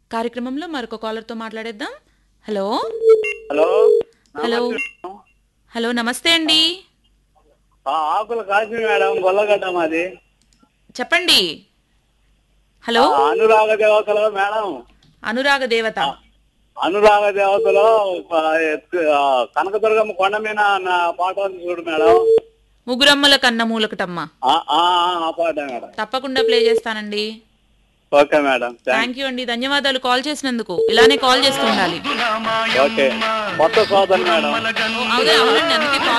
కార్యక్రమంలో మరొక కాలర్తో మాట్లాడేద్దాం హలో హలో హలో. నమస్తే మేడం. హలో నమస్తే అండి ఆ, ఆకుల కాశీ మేడం గొల్లగడ్డ మాది చెప్పండి హలో ఆ, అనురాగ దేవతలో మేడం అనురాగ దేవత అనురాగ దేవతలో ఆ, ఎత్తు- ఆ, కనకదుర్గమ్మ కొండ మీద నా పాట ఉంది చూడు మేడం ముగ్గురమ్మల కన్న మూలకటమ్మ ఆ, ఆ, ఆ, ఆ పాట మేడం తప్పకుండా ప్లే చేస్తానండి okay madam thanks. Thank you అండి ధన్యవాదాలు కాల్ చేసినందుకు ఇలానే కాల్ చేస్తూ ఉండాలి ఓకే కొత్త సోదరు మేడం అవునా అవునండి అందుకే కాల్